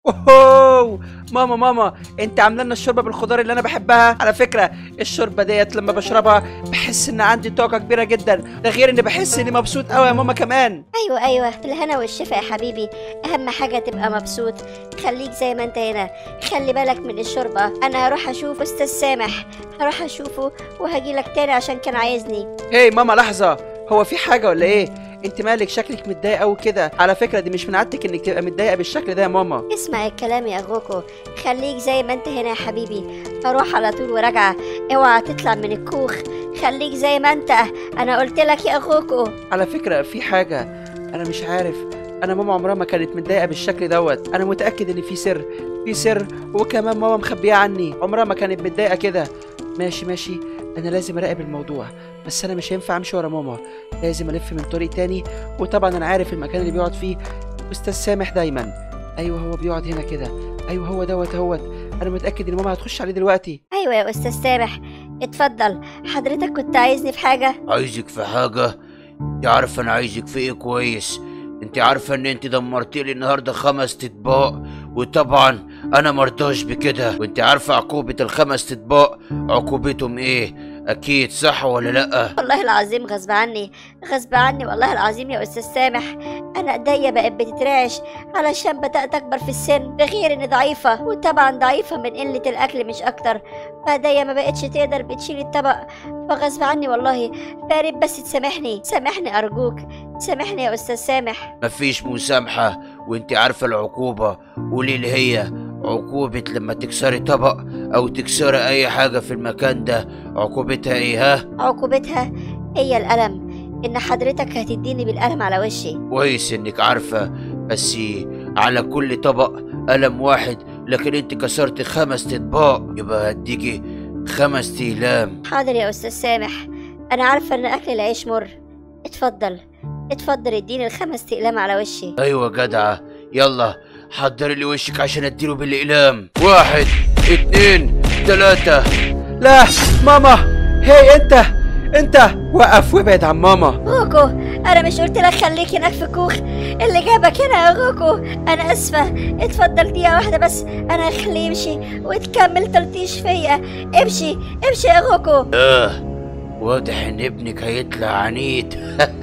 اوه ماما ماما انت عامله لنا الشوربه بالخضار اللي انا بحبها على فكره الشوربه ديت لما بشربها بحس ان عندي طاقه كبيره جدا ده غير اني بحس اني مبسوط قوي يا ماما كمان ايوه ايوه الهنا والشفا يا حبيبي اهم حاجه تبقى مبسوط خليك زي ما انت هنا خلي بالك من الشوربه انا هروح اشوف استاذ سامح هروح اشوفه وهجيلك تاني عشان كان عايزني هي ماما لحظه هو في حاجه ولا ايه انت مالك شكلك متضايق قوي كده على فكره دي مي من عادتك انك تبقى متضايقه بالشكل ده يا ماما اسمع الكلام يا غوكو خليك زي ما انت هنا يا حبيبي هروح على طول وراجعه اوعى تطلع من الكوخ خليك زي ما انت انا قلت لك يا غوكو على فكره في حاجه انا مش عارف انا ماما عمرها ما كانت متضايقه بالشكل دوت انا متاكد ان في سر في سر وكمان ماما مخبيه عني عمرها ما كانت متضايقه كده ماشي ماشي انا لازم اراقب الموضوع بس انا مش هينفع امشي ورا ماما لازم الف من طريق تاني وطبعا انا عارف المكان اللي بيقعد فيه استاذ سامح دايما ايوه هو بيقعد هنا كده ايوه هو دوت هوت انا متاكد ان ماما هتخش عليه دلوقتي ايوه يا استاذ سامح اتفضل حضرتك كنت عايزني في حاجه عايزك في حاجة انت عارفة انا عايزك في ايه كويس انت عارفة ان انت دمرتي لي النهاردة خمس اطباق وطبعا انا مرضاش بكده وانت عارفة عقوبة الخمس اطباق عقوبتهم ايه اكيد صح ولا لأ والله العظيم غصب عني غصب عني والله العظيم يا استاذ سامح انا ايديا بقت بتترعش علشان بدات اكبر في السن ده غير اني ضعيفه وطبعا ضعيفه من قله الاكل مش اكتر فايديا ما بقتش تقدر بتشيل الطبق فغصب عني والله فارد بس تسامحني سامحني ارجوك سامحني يا استاذ سامح مفيش مسامحة وانت عارفة العقوبة قولي لي هي عقوبة لما تكسري طبق او تكسري اي حاجة في المكان ده عقوبتها ايه ها عقوبتها هي الالم ان حضرتك هتديني بالقلم على وشي كويس انك عارفة بس على كل طبق قلم واحد لكن انت كسرت خمس اطباق يبقى هديكي خمس ايلام حاضر يا استاذ سامح انا عارفه ان اكل العيش مر اتفضل اتفضل اديني الخمس اقلام على وشي ايوه جدعة يلا حضري لي وشك عشان اديله بالاقلام واحد اتنين تلاتة لا ماما هي انت انت وقف وابعد عن ماما غوكو انا مش قلت لك خليك هناك في كوخ اللي جابك هنا يا غوكو انا اسفه اتفضل دقيقه واحده بس انا هخليه يمشي وتكمل تلطيش فيا امشي امشي يا غوكو اه واضح ان ابنك هيطلع عنيد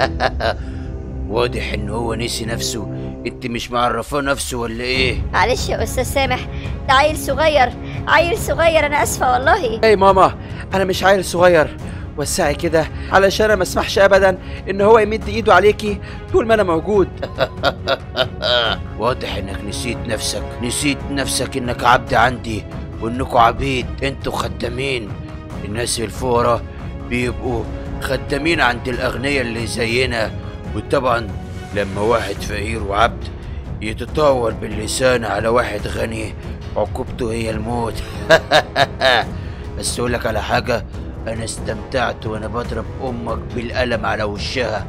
واضح ان هو نسي نفسه انت مش معرفاه نفسه ولا ايه معلش يا استاذ سامح ده عيل صغير عيل صغير انا اسفه والله هي ماما انا مش عيل صغير وسعي كده علشان انا ما اسمحش ابدا ان هو يمد ايده عليكي طول ما انا موجود واضح انك نسيت نفسك نسيت نفسك انك عبد عندي وانكوا عبيد انتوا خدامين الناس الفقراء بيبقوا خدامين عند الاغنياء اللي زينا وطبعا لما واحد فقير وعبد يتطاول باللسان على واحد غني عقوبته هي الموت بس اقولك على حاجة انا استمتعت وانا بضرب امك بالقلم على وشها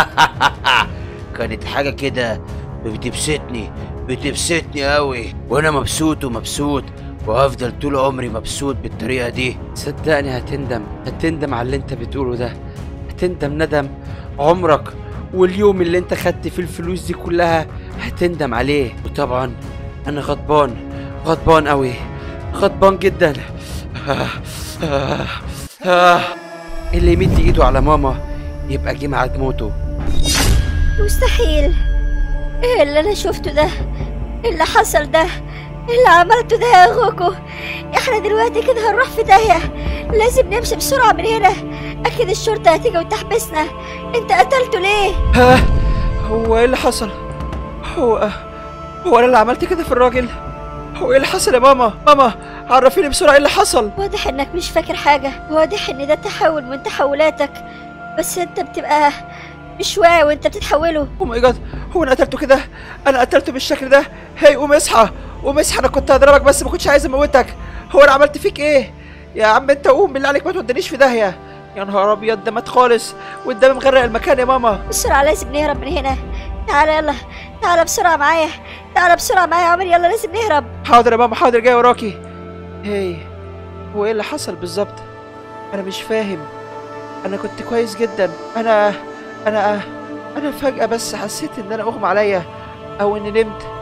كانت حاجة كده بتبسطني بتبسطني قوي وانا مبسوط ومبسوط وهفضل طول عمري مبسوط بالطريقة دي صدقني هتندم هتندم على اللي انت بتقوله ده هتندم ندم عمرك واليوم اللي انت خدت فيه الفلوس دي كلها هتندم عليه وطبعا انا غضبان غضبان قوي غضبان جدا آه آه آه اللي يمد ايده على ماما يبقى جه ميعاد موته مستحيل ايه اللي انا شفته ده إيه اللي حصل ده إيه اللي عملته ده يا غوكو احنا دلوقتي كده هنروح في داهية لازم نمشي بسرعة من هنا اكيد الشرطة هتيجي وتحبسنا انت قتلته ليه ها هو ايه اللي حصل هو هو انا اللي عملت كده في الراجل هو ايه اللي حصل يا ماما ماما عرفيني بسرعه ايه اللي حصل واضح انك مش فاكر حاجة واضح ان ده تحول من تحولاتك بس انت بتبقى مش واعي وانت بتتحوله او ماي جاد هو انا قتلته كده انا قتلته بالشكل ده هي قوم اصحى قوم اصحى انا كنت هضربك بس ما كنتش عايز اموتك هو انا عملت فيك ايه يا عم انت قوم بالله عليك ما تودنيش في داهيه يا نهار ابيض ده مات خالص والدم مغرق المكان يا ماما بسرعة لازم نهرب من هنا تعالى يلا تعالى بسرعة معايا تعالى بسرعة معايا يا عمر يلا لازم نهرب حاضر يا ماما حاضر جاي وراكي هي هو ايه اللي حصل بالظبط انا مش فاهم انا كنت كويس جدا انا انا انا فجأة بس حسيت ان انا اغمى عليا او اني نمت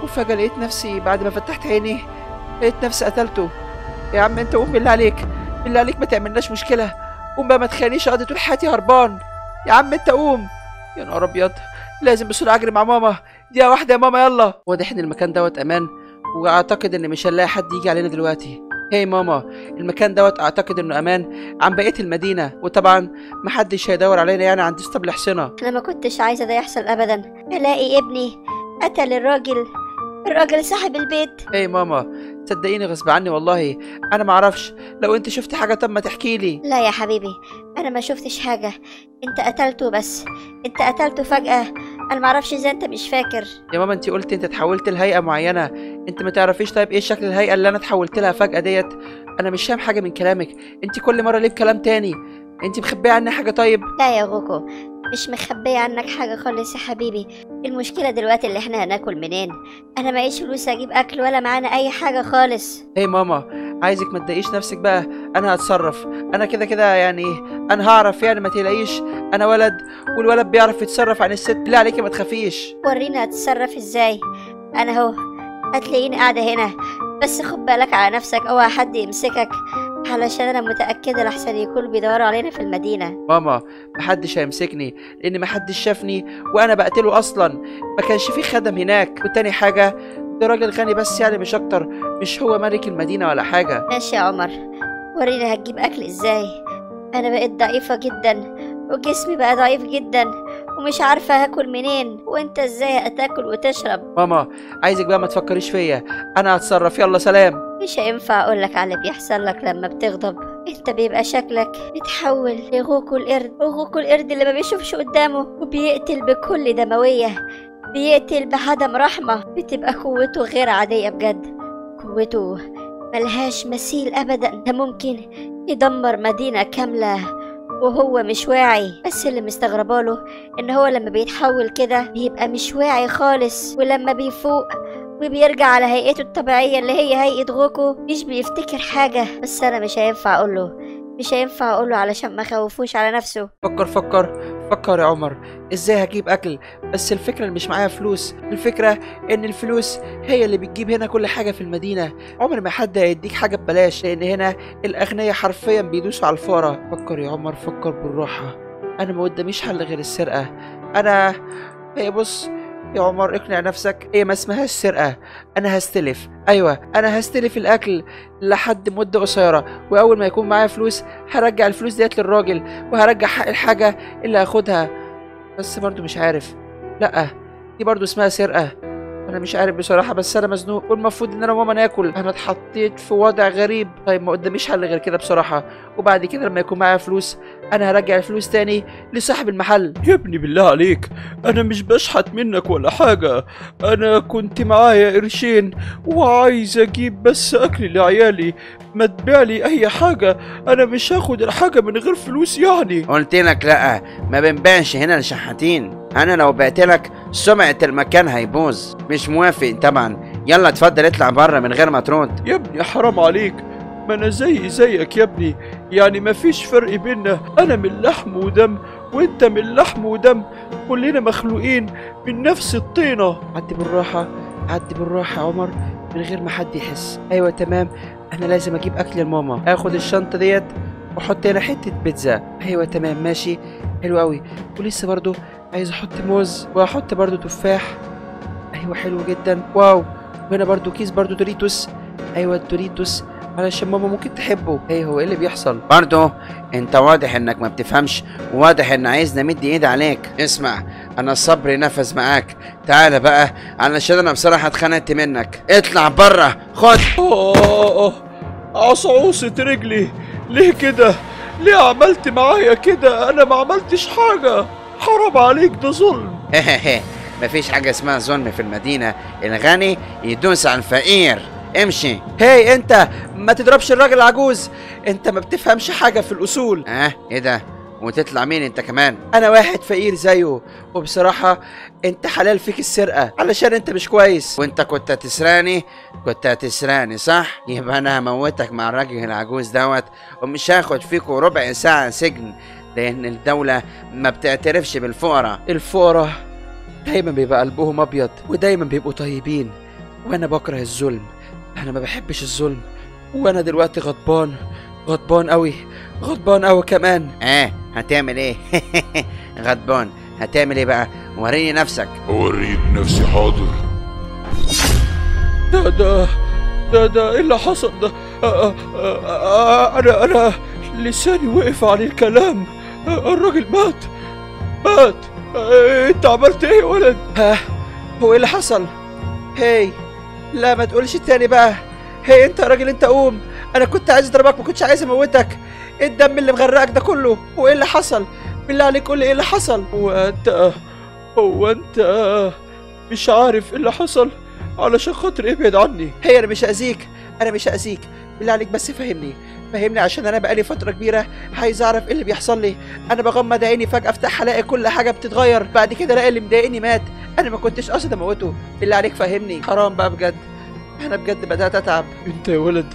وفجأة لقيت نفسي بعد ما فتحت عيني لقيت نفسي قتلته يا عم انت قوم بالله عليك بالله عليك ما تعملناش مشكلة قوم بقى ما تخلينيش اقضي طول حياتي هربان يا عم انت قوم يا نهار ابيض لازم بسرعة اجري مع ماما دقيقة واحدة يا ماما يلا واضح ان المكان دوت امان واعتقد ان مش هنلاقي حد يجي علينا دلوقتي هي ماما المكان دوت اعتقد انه امان عن بقية المدينة وطبعا محدش هيدور علينا يعني عند اسطبل حصنة انا ما كنتش عايزه ده يحصل ابدا الاقي ابني قتل الراجل الراجل صاحب البيت ايه ماما صدقيني غصب عني والله انا معرفش لو انت شفت حاجه طب ما تحكي لي لا يا حبيبي انا ما شفتش حاجه انت قتلته بس انت قتلته فجاه انا معرفش ازاي انت مش فاكر يا ماما انت قلت انت اتحولت لهيئه معينه انت ما تعرفيش طيب ايه شكل الهيئه اللي انا اتحولت لها فجاه ديت انا مش فاهم حاجه من كلامك انت كل مره ليه بكلام تاني انت مخبيه عني حاجه طيب لا يا غوكو مش مخبية عنك حاجة خالص يا حبيبي المشكلة دلوقتي اللي احنا هناكل منين انا معيش فلوس اجيب اكل ولا معانا اي حاجة خالص ايه ماما عايزك ما تضايقيش نفسك بقى انا هتصرف انا كده كده يعني انا هعرف يعني ما تقلقيش انا ولد والولد بيعرف يتصرف عن الست لا عليكي ما تخافيش ورينا هتتصرف ازاي انا اهو هتلاقيني قاعدة هنا بس خد بالك على نفسك اوعى حد يمسكك علشان انا متأكدة لحسن يكونوا بيدوروا علينا في المدينة ماما محدش هيمسكني لان محدش شافني وانا بقتله اصلا ما كانش في خدم هناك وتاني حاجه ده راجل غني بس يعني مش اكتر مش هو ملك المدينه ولا حاجه ماشي يا عمر ورينا هتجيب اكل ازاي انا بقيت ضعيفة جدا وجسمي بقى ضعيف جدا ومش عارفة هاكل منين وانت ازاي هتاكل وتشرب ماما عايزك بقى ما تفكريش فيا انا هتصرف يلا سلام مش هينفع اقولك على اللي بيحصل لك لما بتغضب انت بيبقى شكلك بتحول لغوكو القرد وغوكو القرد اللي ما بيشوفش قدامه وبيقتل بكل دموية بيقتل بعدم رحمة بتبقى قوته غير عادية بجد قوته ملهاش مثيل ابدا ده ممكن يدمر مدينة كاملة وهو مش واعي بس اللي مستغرباله ان هو لما بيتحول كده بيبقى مش واعي خالص ولما بيفوق وبيرجع على هيئته الطبيعية اللي هي هيئة غوكو مش بيفتكر حاجة بس أنا مش هينفع أقوله مش هينفع أقوله علشان ما خوفوش على نفسه فكر فكر فكر يا عمر ازاي هجيب اكل بس الفكره اللي مش معايا فلوس الفكره ان الفلوس هي اللي بتجيب هنا كل حاجه في المدينه عمر ما حد هيديك حاجه ببلاش لان هنا الاغنياء حرفيا بيدوسوا على الفقراء فكر يا عمر فكر بالراحه انا ما قداميش حل غير السرقه انا هي بص يا عمر اقنع نفسك هي ما اسمهاش سرقة أنا هستلف أيوة أنا هستلف الأكل لحد مدة قصيرة وأول ما يكون معايا فلوس هرجع الفلوس ديت للراجل وهرجع حق الحاجة اللي هاخدها بس برضو مش عارف لأ دي برضو اسمها سرقة أنا مش عارف بصراحة بس أنا مزنوق والمفروض إن أنا وماما ناكل أنا اتحطيت في وضع غريب طيب ما قداميش حل غير كده بصراحة وبعد كده لما يكون معايا فلوس أنا هرجع الفلوس تاني لصاحب المحل يا ابني بالله عليك انا مش بشحت منك ولا حاجة انا كنت معايا قرشين وعايز اجيب بس اكل لعيالي ما تبيع لي اي حاجة انا مش هاخد الحاجة من غير فلوس يعني قلت لك لا ما بنبيعش هنا لشحاتين انا لو بعت لك سمعة المكان هيبوظ مش موافق طبعا يلا اتفضل اطلع بره من غير ما ترد يا ابني حرام عليك ما انا زي زيك يا ابني يعني ما فيش فرق بينا انا من لحم ودم وانت من لحم ودم كلنا مخلوقين من نفس الطينة عدي بالراحة عدي بالراحة يا عمر من غير ما حد يحس أيوة تمام أنا لازم أجيب أكل لماما آخد الشنطة ديت وأحط هنا حتة بيتزا أيوة تمام ماشي حلو أوي ولسه برضو عايز أحط موز وأحط برضو تفاح أيوة حلو جدا واو وهنا برضو كيس برضو دوريتوس أيوة الدوريتوس علشان ماما ممكن تحبه ايه هو ايه اللي بيحصل برضه انت واضح انك ما بتفهمش وواضح ان عايزني امد ايدي عليك اسمع انا الصبر نفذ معاك تعال بقى علشان انا بصراحه اتخنقت منك اطلع بره خد آه عصعوصة رجلي ليه كده ليه عملت معايا كده انا ما عملتش حاجة حرام عليك ده ظلم مفيش حاجه اسمها ظلم في المدينه الغني يدوس على الفقير امشي هاي انت ما تضربش الراجل العجوز انت ما بتفهمش حاجة في الأصول اه ايه ده وتطلع مين انت كمان انا واحد فقير زيه وبصراحة انت حلال فيك السرقة علشان انت مش كويس وانت كنت هتسرقني كنت هتسرقني صح يبقى انا هموتك مع الراجل العجوز دوت ومش هاخد فيكوا ربع ساعة سجن لان الدولة ما بتعترفش بالفقراء الفقراء دايما بيبقى قلبهم ابيض ودايما بيبقوا طيبين وانا بكره الظلم انا ما بحبش الظلم وانا دلوقتي غضبان غضبان قوي غضبان قوي كمان اه هتعمل ايه غضبان هتعمل ايه بقى وريني نفسك اوريك نفسي حاضر ده ده ده ده ايه اللي حصل ده آه، آه، آه، انا انا لساني وقف عن الكلام آه، الراجل مات مات آه، انت عملت ايه يا ولد ها هو ايه اللي حصل هي لا ما تقولش تاني بقى هي انت يا راجل انت قوم انا كنت عايز اضربك ما كنتش عايز اموتك ايه الدم اللي مغرقك ده كله هو ايه اللي حصل بالله عليك قول لي ايه اللي حصل هو انت هو انت مش عارف ايه اللي حصل علشان خاطر ابعد عني هي انا مش هاذيك انا مش هاذيك بالله عليك بس فهمني فهمني عشان انا بقالي فتره كبيره عايز اعرف ايه اللي بيحصل لي انا بغمض عيني فجاه افتحها الاقي كل حاجه بتتغير بعد كده الاقي اللي مضايقني مات انا ما كنتش قاصد اموته بالله عليك فهمني حرام بقى بجد انا بجد بدات اتعب انت يا ولد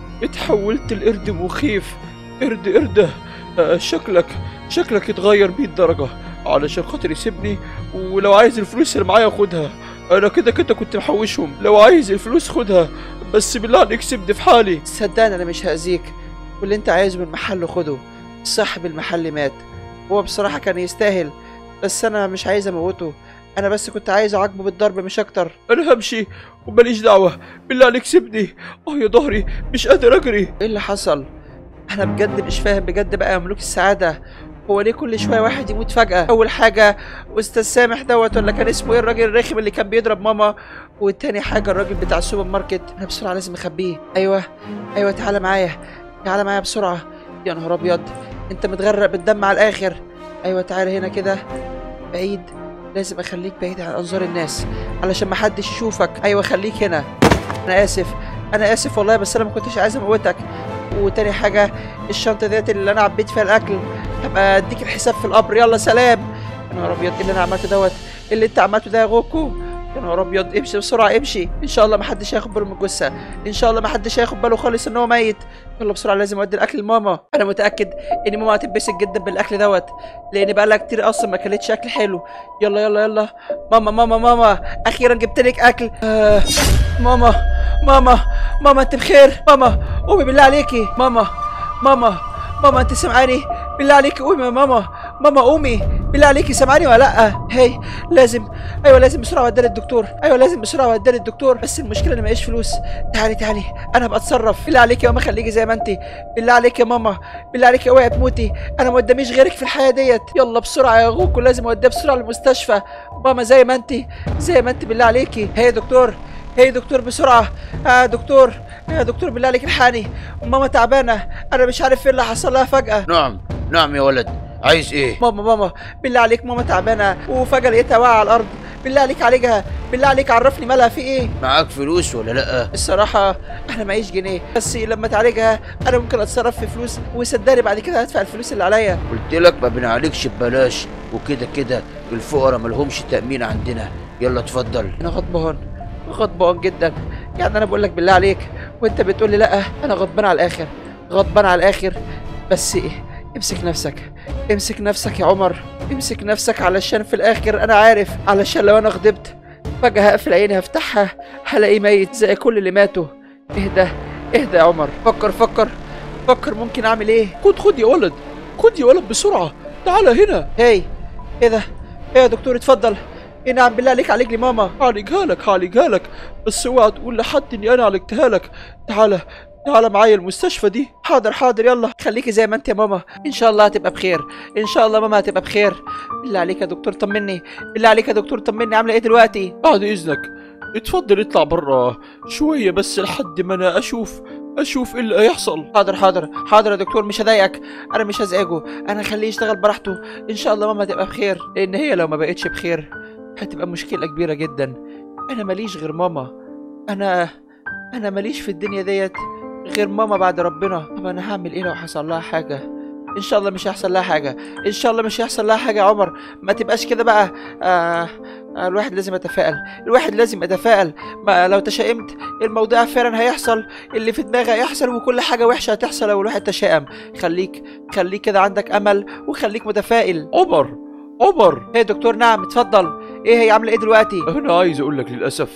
اتحولت لقرد مخيف قرد قردة آه، شكلك شكلك اتغير 100 درجة علشان خاطر يسيبني ولو عايز الفلوس اللي معايا خدها انا كده كده كنت محوشهم لو عايز الفلوس خدها بس بالله عليك سيبني في حالي صدقني انا مش هاذيك واللي انت عايزه من المحل خده صاحب المحل مات هو بصراحه كان يستاهل بس انا مش عايز اموته انا بس كنت عايز اعاقبه بالضرب مش اكتر انا همشي وماليش دعوة بالله عليك سيبني اه يا ظهري مش قادر اجري ايه اللي حصل انا بجد مش فاهم بجد بقى يا ملوك السعاده هو ليه كل شويه واحد يموت فجاه اول حاجه استاذ سامح دوت ولا كان اسمه ايه الراجل الرخم اللي كان بيضرب ماما والتاني حاجه الراجل بتاع السوبر ماركت انا بسرعه لازم اخبيه ايوه ايوه تعالى معايا تعالى معايا بسرعه يا نهار ابيض انت متغرق بالدم على الاخر ايوه تعالى هنا كده بعيد لازم اخليك بعيد عن انظار الناس علشان محدش يشوفك ايوه خليك هنا انا اسف انا اسف والله بس انا ما كنتش عايز اموتك وتاني حاجه الشنطه ديت اللي انا عبيت فيها الاكل هبقى اديك الحساب في القبر يلا سلام يا نهار ابيض ايه اللي انا عملته دوت إيه اللي انت عملته ده يا غوكو يا نهار ابيض امشي بسرعه امشي ان شاء الله ما حدش هياخد باله من الجثه ان شاء الله ما حدش هياخد باله خالص ان هو ميت يلا بسرعه لازم اودي الاكل لماما انا متاكد ان ماما هتتبسط جدا بالاكل دوت لان بقى لها كتير اصلا ما اكلتش اكل حلو يلا يلا يلا ماما ماما ماما اخيرا جبت لك اكل آه ماما ماما ماما انت بخير ماما قومي بالله عليكي ماما ماما ماما انت سامعاني بالله عليكي قومي يا ماما ماما قومي بالله عليكي سامعاني ولا لا هي لازم ايوه لازم بسرعه اوديها للدكتور ايوه لازم بسرعه اوديها للدكتور بس المشكله ان معيش فلوس تعالي تعالي انا هبقى اتصرف بالله عليكي يا ماما خليكي زي ما انت بالله عليكي يا ماما بالله عليكي اوعي تموتي انا ما قداميش غيرك في الحياه ديت يلا بسرعه يا غوكو لازم اوديها بسرعه للمستشفى ماما زي ما انت زي ما انت بالله عليكي هي يا دكتور هي دكتور بسرعة آه دكتور يا دكتور بالله عليك الحقني ماما تعبانة أنا مش عارف إيه اللي حصل لها فجأة نعم نعم يا ولد عايز ايه ماما ماما بالله عليك ماما تعبانة وفجأة لقيتها واقعة على الأرض بالله عليك عالجها بالله عليك عرفني مالها في إيه معاك فلوس ولا لا الصراحة أنا معيش جنيه بس لما تعالجها أنا ممكن أتصرف في فلوس وصدقني بعد كده هدفع الفلوس اللي عليا قلت لك ما بنعالجش ببلاش وكده كده الفقراء ملهمش تأمين عندنا يلا اتفضل أنا غضبان غضبان جدا يعني أنا بقول لك بالله عليك وأنت بتقول لي لأ أنا غضبان على الآخر غضبان على الآخر بس إيه امسك نفسك امسك نفسك يا عمر امسك نفسك علشان في الآخر أنا عارف علشان لو أنا غضبت فجأة هقفل عيني هفتحها هلاقيه ميت زي كل اللي ماتوا اهدى اهدى يا عمر فكر فكر فكر ممكن أعمل إيه خد خد يا ولد خد يا ولد بسرعة تعالى هنا هي ايه ده ايه يا دكتور اتفضل ايه نعم بالله عليك عليك لي ماما هعالجها لك هعالجها لك بس اوعى تقول لحد اني انا عالجتها لك تعالى تعالى معايا المستشفى دي حاضر حاضر يلا خليكي زي ما انت يا ماما ان شاء الله هتبقى بخير ان شاء الله ماما هتبقى بخير بالله عليك يا دكتور طمني بالله عليك يا دكتور طمني عامله ايه دلوقتي بعد اذنك اتفضل اطلع برا شوية بس لحد ما انا اشوف اشوف ايه اللي هيحصل حاضر حاضر حاضر يا دكتور مش هضايقك انا مش هزعجه انا هخليه يشتغل براحته ان شاء الله ماما تبقى بخير لان هي لو ما بقتش بخير هتبقى مشكله كبيره جدا انا ماليش غير ماما انا انا ماليش في الدنيا ديت غير ماما بعد ربنا طب انا هعمل ايه لو حصل لها حاجه ان شاء الله مش هيحصل لها حاجه ان شاء الله مش هيحصل لها حاجه يا عمر ما تبقاش كده بقى آه آه الواحد لازم يتفائل الواحد لازم يتفائل ما لو تشائمت الموضوع فعلا هيحصل اللي في دماغي هيحصل وكل حاجه وحشه هتحصل لو الواحد تشائم خليك خليك كده عندك امل وخليك متفائل عمر عمر ايه يا دكتور نعم اتفضل ايه هي عامله ايه دلوقتي انا عايز اقول لك للاسف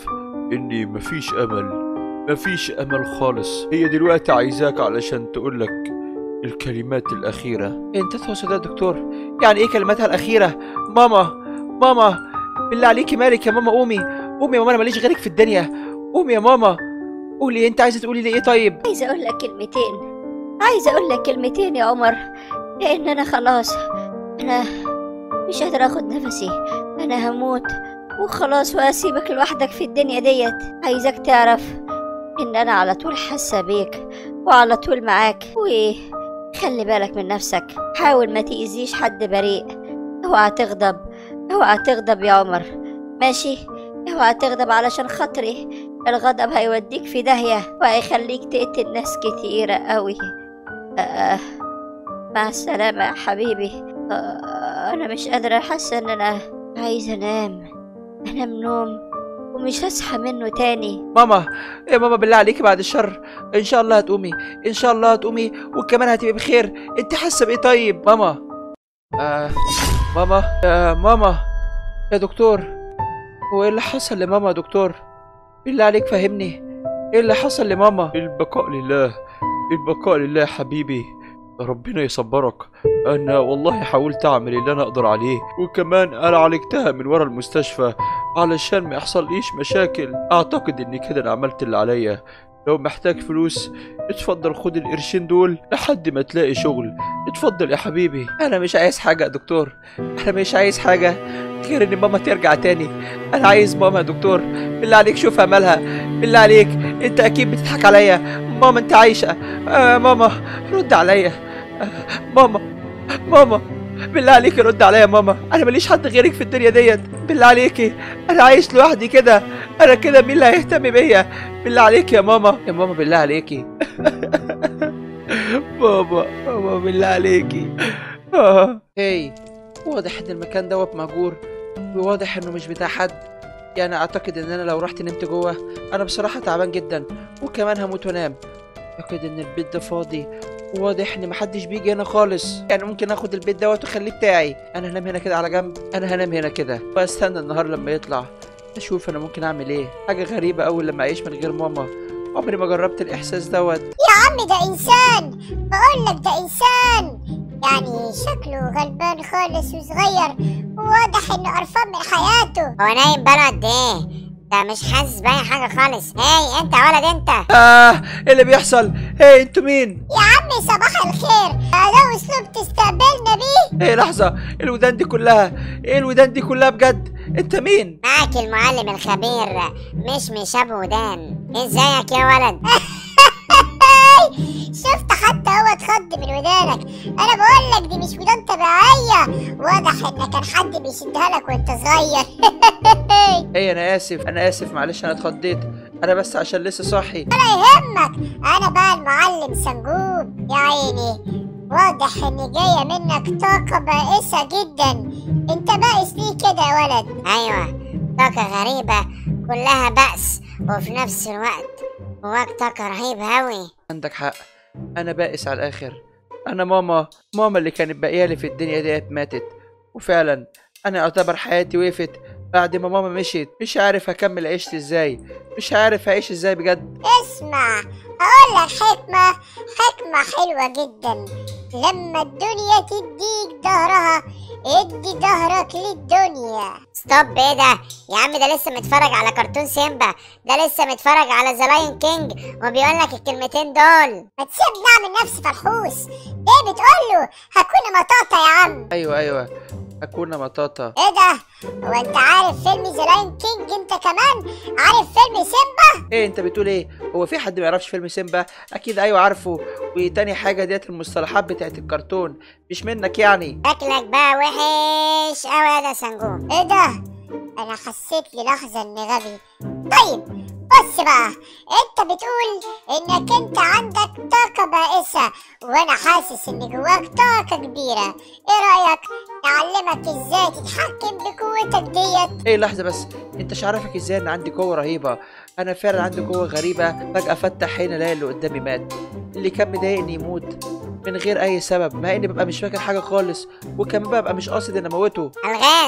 اني مفيش امل مفيش امل خالص هي دلوقتي عايزاك علشان تقولك الكلمات الاخيره انت تقصد يا دكتور يعني ايه كلماتها الاخيره ماما ماما بالله عليكي مالك يا ماما قومي قومي يا ماما انا ماليش غيرك في الدنيا قومي يا ماما قولي انت عايزه تقولي لي ايه طيب عايزة أقول لك كلمتين عايزة أقول لك كلمتين يا عمر لأن أنا خلاص أنا مش قادرة أخد نفسي أنا هموت وخلاص وأسيبك لوحدك في الدنيا ديت عايزك تعرف إن أنا على طول حاسة بيك وعلى طول معاك وخلي بالك من نفسك حاول ما تأذيش حد بريء اوعى تغضب اوعى تغضب يا عمر ماشي اوعى تغضب علشان خاطري الغضب هيوديك في داهية وهيخليك تقتل ناس كتيرة قوي آه مع السلامة يا حبيبي آه أنا مش قادرة حاسة إن أنا عايزة أنام أنام نوم ومش هصحى منه تاني ماما يا ماما بالله عليكي بعد الشر ان شاء الله هتقومي ان شاء الله هتقومي وكمان هتبقي بخير انت حاسه بايه طيب ماما آه ماما آه ماما يا دكتور هو ايه اللي حصل لماما يا دكتور بالله عليك فهمني ايه اللي حصل لماما البقاء لله البقاء لله يا حبيبي ربنا يصبرك انا والله حاولت اعمل اللي انا اقدر عليه وكمان انا عالجتها من ورا المستشفى علشان ما يحصليش مشاكل اعتقد اني كده انا عملت اللي عليا لو محتاج فلوس اتفضل خد القرشين دول لحد ما تلاقي شغل اتفضل يا حبيبي انا مش عايز حاجه يا دكتور انا مش عايز حاجه غير ان ماما ترجع تاني انا عايز ماما يا دكتور بالله عليك شوفها مالها بالله عليك انت اكيد بتضحك عليا ماما انت عايشه آه ماما رد عليا آه ماما ماما بالله عليكي رد عليا يا ماما انا ماليش حد غيرك في الدنيا ديت بالله عليكي انا عايش لوحدي كده انا كده مين اللي هيهتم بيا بالله عليكي يا ماما يا ماما بالله عليكي بابا بابا بالله عليكي آه. هي واضح ان المكان دوت مهجور وواضح انه مش بتاع حد يعني اعتقد ان انا لو رحت نمت جوه انا بصراحه تعبان جدا وكمان هموت وانام اعتقد ان البيت ده فاضي وواضح ان محدش بيجي هنا خالص يعني ممكن اخد البيت دوت واخليه بتاعي انا هنام هنا كده على جنب انا هنام هنا كده واستنى النهار لما يطلع اشوف انا ممكن اعمل ايه حاجه غريبه اول لما اعيش من غير ماما عمري ما جربت الاحساس دوت عم ده انسان بقول لك ده انسان يعني شكله غلبان خالص وصغير وواضح انه قرفان من حياته هو نايم بقاله قد ايه؟ ده مش حاسس بأي حاجة خالص هاي انت يا ولد انت اه ايه اللي بيحصل هي انتوا مين يا عمي صباح الخير ده اسلوب تستقبلنا بيه ايه لحظه الودان دي كلها ايه الودان دي كلها بجد انت مين معاك المعلم الخبير مش مش ابو ودان ازيك يا ولد شفت حتى هو اتخض من ودانك انا بقول لك دي مش ودان طبيعيه واضح ان كان حد بيشدها لك وانت صغير ايه انا اسف انا اسف معلش انا اتخضيت انا بس عشان لسه صاحي ولا يهمك انا بقى المعلم سنجوب يا عيني واضح ان جايه منك طاقه بائسه جدا انت بائس ليه كده يا ولد ايوه طاقة غريبة كلها بأس وفي نفس الوقت جواك طاقة رهيبة أوي عندك حق انا بائس على الاخر انا ماما ماما اللي كانت باقيه لي في الدنيا ديت ماتت وفعلا انا اعتبر حياتي وقفت بعد ما ماما مشيت مش عارف هكمل عيشتي ازاي مش عارف هعيش ازاي بجد اسمع اقول لك حكمه حكمه حلوه جدا لما الدنيا تديك ظهرها ادي ظهرك للدنيا ستوب ايه ده يا عم ده لسه متفرج على كرتون سيمبا ده لسه متفرج على ذا لاين كينج وبيقول لك الكلمتين دول ما تسيبني اعمل نفسي فرحوس ليه بتقول له هكون مطاطا يا عم ايوه ايوه اكون مطاطا ايه ده هو انت عارف فيلم ذا لاين كينج انت كمان عارف فيلم سيمبا ايه انت بتقول ايه هو في حد ما يعرفش فيلم سيمبا اكيد ايوه عارفه وتاني حاجه ديت المصطلحات بتاعت الكرتون مش منك يعني شكلك بقى وحش أوي يا ده سنجوم ايه ده انا حسيت للحظه اني غبي طيب بص بقى انت بتقول انك انت عندك طاقه بائسه وانا حاسس ان جواك طاقه كبيره ايه رايك نعلمك ازاي تتحكم بقوتك ديت ايه لحظه بس انت مش عارفك ازاي ان عندي قوه رهيبه انا فعلا عندي قوه غريبه فجاه فتح عيني الاقي اللي قدامي مات اللي كان مضايقني يموت من غير اي سبب مع اني ببقى مش فاكر حاجه خالص وكمان ببقى مش قاصد ان اموته الغاز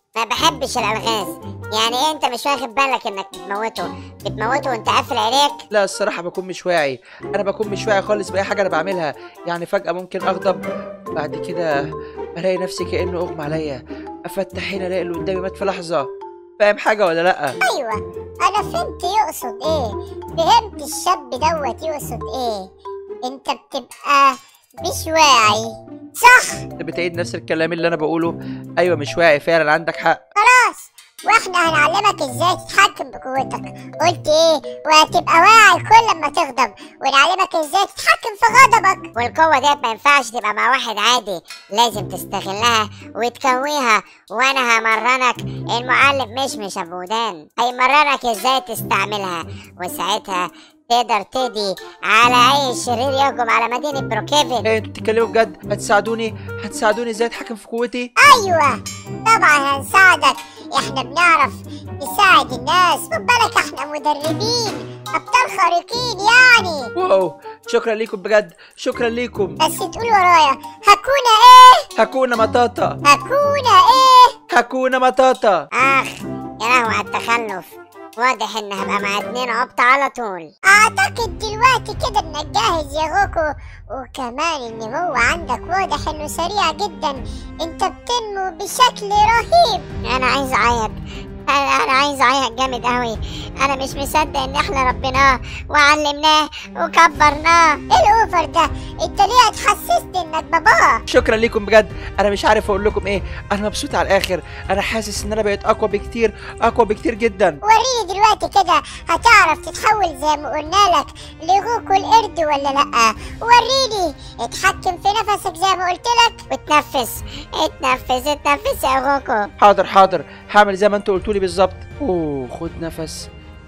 ما بحبش الالغاز يعني إيه انت مش واخد بالك انك بتموته بتموته وانت قافل عينيك لا الصراحة بكون مش واعي أنا بكون مش واعي خالص بأي حاجة أنا بعملها يعني فجأة ممكن أغضب بعد كده ألاقي نفسي كأنه أغمى عليا أفتح هنا ألاقي اللي قدامي مات في لحظة فاهم حاجة ولا لأ؟ ايوه انا فهمت يقصد ايه فهمت الشاب دوت يقصد ايه انت بتبقى مش واعي صح أنت بتعيد نفس الكلام اللي أنا بقوله أيوة مش واعي فعلا عندك حق خلاص واحنا هنعلمك ازاي تتحكم بقوتك قلت ايه وهتبقى واعي كل ما تغضب ونعلمك ازاي تتحكم في غضبك والقوة ديت ما ينفعش تبقى مع واحد عادي لازم تستغلها وتكويها وانا همرنك المعلم مش مش ابو ودان هيمرنك ازاي تستعملها وساعتها تقدر تقضي على اي شرير يهجم على مدينة بروكيفن إيه أنتوا بتتكلموا بجد هتساعدوني هتساعدوني إزاي أتحكم في قوتي؟ ايوه طبعا هنساعدك احنا بنعرف نساعد الناس خد بالك احنا مدربين ابطال خارقين يعني واو شكرا ليكم بجد شكرا ليكم بس تقول ورايا هكونا ايه هكونا مطاطا هكونا ايه هكونا مطاطا اخ يا لهوي على التخلف واضح ان هبقى مع اتنين عبط على طول اعتقد دلوقتي كده انك جاهز يا غوكو وكمان ان هو عندك واضح انه سريع جدا انت بتنمو بشكل رهيب انا عايز اعيط انا أنا عايز اعيط جامد قوي انا مش مصدق ان احنا ربيناه وعلمناه وكبرناه ايه الاوفر ده انت ليه هتحسسني انك باباه شكرا ليكم بجد انا مش عارف اقول لكم ايه انا مبسوط على الاخر انا حاسس ان انا بقيت اقوى بكتير اقوى بكتير جدا وريني دلوقتي كده هتعرف تتحول زي ما قلنا لك لغوكو القرد ولا لا وريني اتحكم في نفسك زي ما قلت لك وتنفس اتنفس اتنفس يا غوكو حاضر حاضر هعمل زي ما انتوا قلتوا لي بالظبط اوه خد نفس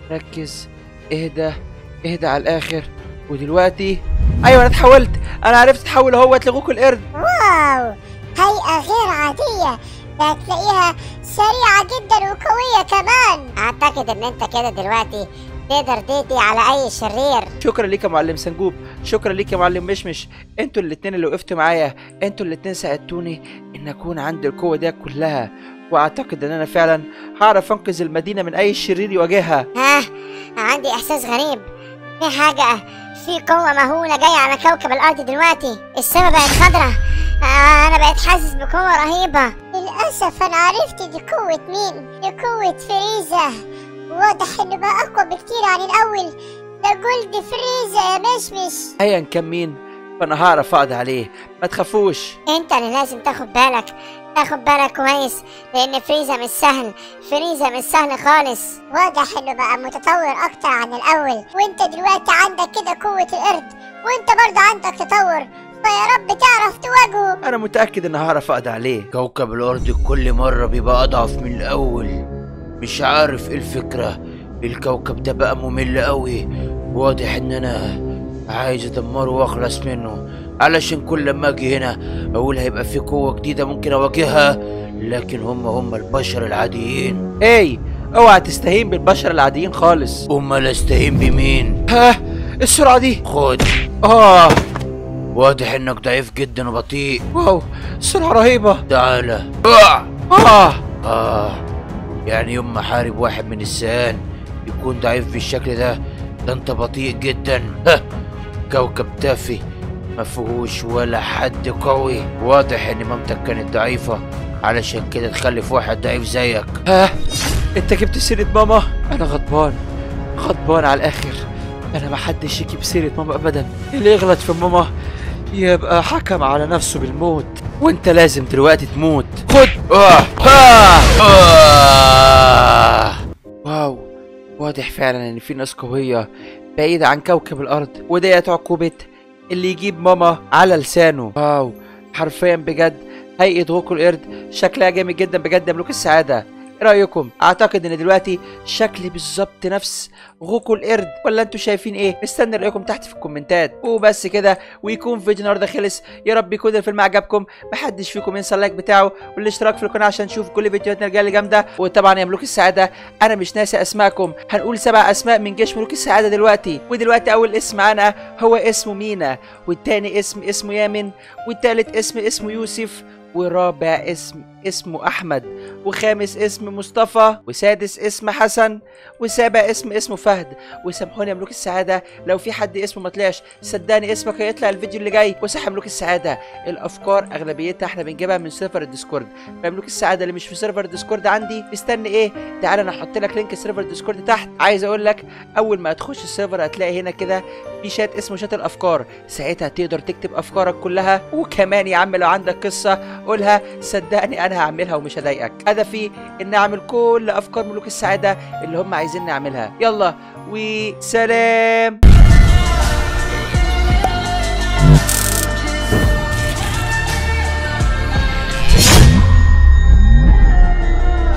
ركز اهدى اهدى على الاخر ودلوقتي ايوه انا اتحولت انا عرفت اتحول اهوت لغوكو القرد واو هيئة غير عادية ده هتلاقيها سريعة جدا وقوية كمان اعتقد ان انت كده دلوقتي تقدر تقضي على اي شرير شكرا ليك يا معلم سنجوب شكرا ليك يا معلم مشمش انتوا الاتنين اللي وقفتوا معايا انتوا الاتنين ساعدتوني ان اكون عندي القوه دي كلها واعتقد ان انا فعلا هعرف انقذ المدينه من اي شرير يواجهها ها عندي احساس غريب في حاجة في قوة مهولة جاية على كوكب الأرض دلوقتي السما بقت خضرة آه، أنا بقيت حاسس بقوة رهيبة للأسف أنا عرفت دي قوة مين دي قوة فريزا واضح إنه بقى أقوى بكتير عن الأول ده جولد فريزا يا مشمش ايا كان مين فانا هعرف اقضي عليه ما تخافوش أنت اللي لازم تاخد بالك تاخد بالك كويس لأن فريزا مش سهل فريزا مش سهل خالص واضح إنه بقى متطور أكتر عن الأول وأنت دلوقتي عندك كده قوة القرد وأنت برضه عندك تطور فيا رب تعرف تواجهه انا متاكد ان هعرف اقضي عليه كوكب الأرض كل مرة بيبقى أضعف من الأول مش عارف ايه الفكرة الكوكب ده بقى ممل قوي واضح ان انا عايز ادمره واخلص منه علشان كل لما اجي هنا اقول هيبقى في قوة جديدة ممكن اواجهها لكن هم هم البشر العاديين اي اوعى تستهين بالبشر العاديين خالص امال استهين بمين ها السرعه دي خد اه واضح انك ضعيف جدا وبطيء واو سرعه رهيبه تعالى آه. اه آه يعني يوم ما حارب واحد من السيان يكون ضعيف بالشكل ده ده انت بطيء جدا ها كوكب تافه ما فيهوش ولا حد قوي واضح ان مامتك كانت ضعيفة علشان كده تخلف واحد ضعيف زيك ها انت جبت سيره ماما انا غضبان غضبان على الاخر انا ما حدش يجيب سيره ماما ابدا اللي يغلط في ماما يبقى حكم على نفسه بالموت وانت لازم دلوقتي تموت خد آه. آه. آه. واو واضح فعلا ان في ناس قوية بعيدة عن كوكب الارض وديت عقوبة اللي يجيب ماما على لسانه واو حرفيا بجد هيئة غوكو القرد شكلها جامد جدا بجد يملك السعادة ايه رأيكم؟ اعتقد ان دلوقتي شكلي بالظبط نفس غوكو القرد ولا انتوا شايفين ايه؟ مستني رأيكم تحت في الكومنتات وبس كده ويكون فيديو النهارده خلص يا رب يكون الفيلم عجبكم محدش فيكم ينسى اللايك بتاعه والاشتراك في القناة عشان نشوف كل فيديوهاتنا الجاية اللي جامدة وطبعا يا ملوك السعادة انا مش ناسي اسماءكم هنقول سبع اسماء من جيش ملوك السعادة دلوقتي ودلوقتي اول اسم معانا هو اسمه مينا والتاني اسم اسمه يامن والتالت اسم اسمه يوسف ورابع اسم اسمه احمد وخامس اسم مصطفى وسادس اسم حسن وسابع اسم اسمه فهد وسامحوني يا ملوك السعاده لو في حد اسمه ما طلعش صدقني اسمك هيطلع الفيديو اللي جاي وصح يا ملوك السعاده الافكار اغلبيتها احنا بنجيبها من سيرفر الديسكورد فملوك السعاده اللي مش في سيرفر الديسكورد عندي مستني ايه تعال انا احط لك لينك سيرفر الديسكورد تحت عايز اقول لك اول ما تخش السيرفر هتلاقي هنا كده في شات اسمه شات الافكار ساعتها تقدر تكتب افكارك كلها وكمان يا عم لو عندك قصه قولها صدقني انا هعملها ومش هضايقك هدفي ان اعمل كل افكار ملوك السعاده اللي هم عايزين نعملها يلا وسلام